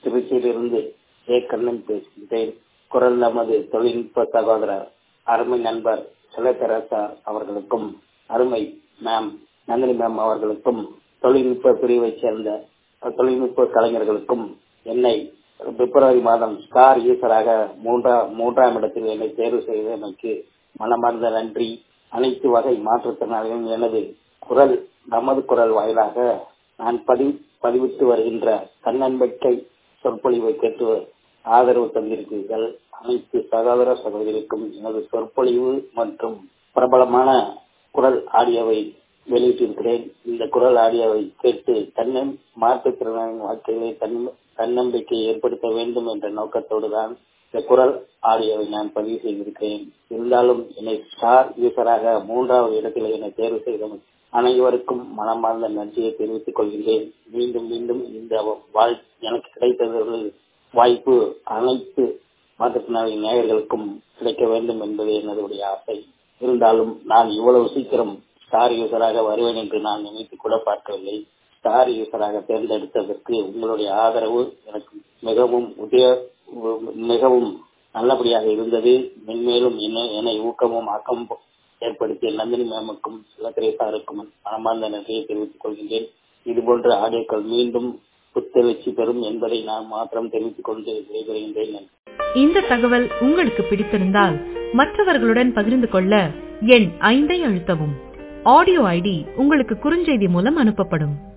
திருச்சியிலிருந்து ஏ கண்ணன் பேசுகின்றேன் குரல் நமது தொழில்நுட்ப சகோதரர் அருமை நண்பர் சிலத்தரசா அவர்களுக்கும் அருமை மேம் நந்தினி மேம் அவர்களுக்கும் தொழில்நுட்ப பிரிவைச் சேர்ந்த தொழில்நுட்ப கலைஞர்களுக்கும் என்னை பிப்ரவரி மாதம் ஸ்டார் யூசராக மூன்றாம் மூன்றாம் இடத்தில் என்னை தேர்வு செய்தமைக்கு மனமார்ந்த நன்றி அனைத்து வகை மாற்றுத்திறனாளிகளும் எனது குரல் நமது குரல் வாயிலாக நான் பதிவு பதிவிட்டு வருகின்ற தன்னம்பிக்கை சொற்பொழிவை கேட்டு ஆதரவு தந்திருக்கிறீர்கள் அனைத்து சகோதர சகோதரிக்கும் எனது சொற்பொழிவு மற்றும் பிரபலமான குரல் ஆடியோவை வெளியிட்டிருக்கிறேன் இந்த குரல் ஆடியோவை கேட்டு தன்னை மாற்றுத்திறனாளின் வாழ்க்கையிலே தன் தன்னம்பிக்கை ஏற்படுத்த வேண்டும் என்ற நோக்கத்தோடு தான் இந்த குரல் ஆடியோவை நான் பதிவு செய்திருக்கிறேன் இருந்தாலும் என்னை ஸ்டார் யூசராக மூன்றாவது இடத்தில் என்னை தேர்வு செய்தவன் அனைவருக்கும் மனமார்ந்த நன்றியை தெரிவித்துக் கொள்கின்றேன் மீண்டும் மீண்டும் இந்த வாழ் எனக்கு கிடைத்தது வாய்ப்பு அனைத்து மாற்றுத்திறனாளி நேயர்களுக்கும் கிடைக்க வேண்டும் என்பது என்னுடைய ஆசை இருந்தாலும் நான் இவ்வளவு சீக்கிரம் ஸ்டார் யூசராக வருவேன் என்று நான் நினைத்து கூட பார்க்கவில்லை ஸ்டார் யூசராக தேர்ந்தெடுத்ததற்கு உங்களுடைய ஆதரவு எனக்கு மிகவும் உதய மிகவும் நல்லபடியாக இருந்தது மென்மேலும் என்னை ஊக்கமும் ஆக்கமும் ஏற்படுத்திய நந்தினி மேமுக்கும் சிலத்திரை சாருக்கும் மனமார்ந்த நன்றியை தெரிவித்துக் கொள்கின்றேன் இதுபோன்ற ஆடியோக்கள் மீண்டும் புத்தெழுச்சி பெறும் என்பதை நான் மாத்திரம் தெரிவித்துக் கொண்டு விடைபெறுகின்றேன் இந்த தகவல் உங்களுக்கு பிடித்திருந்தால் மற்றவர்களுடன் பகிர்ந்து கொள்ள எண் ஐந்தை அழுத்தவும் ஆடியோ ஐடி உங்களுக்கு குறுஞ்செய்தி மூலம் அனுப்பப்படும்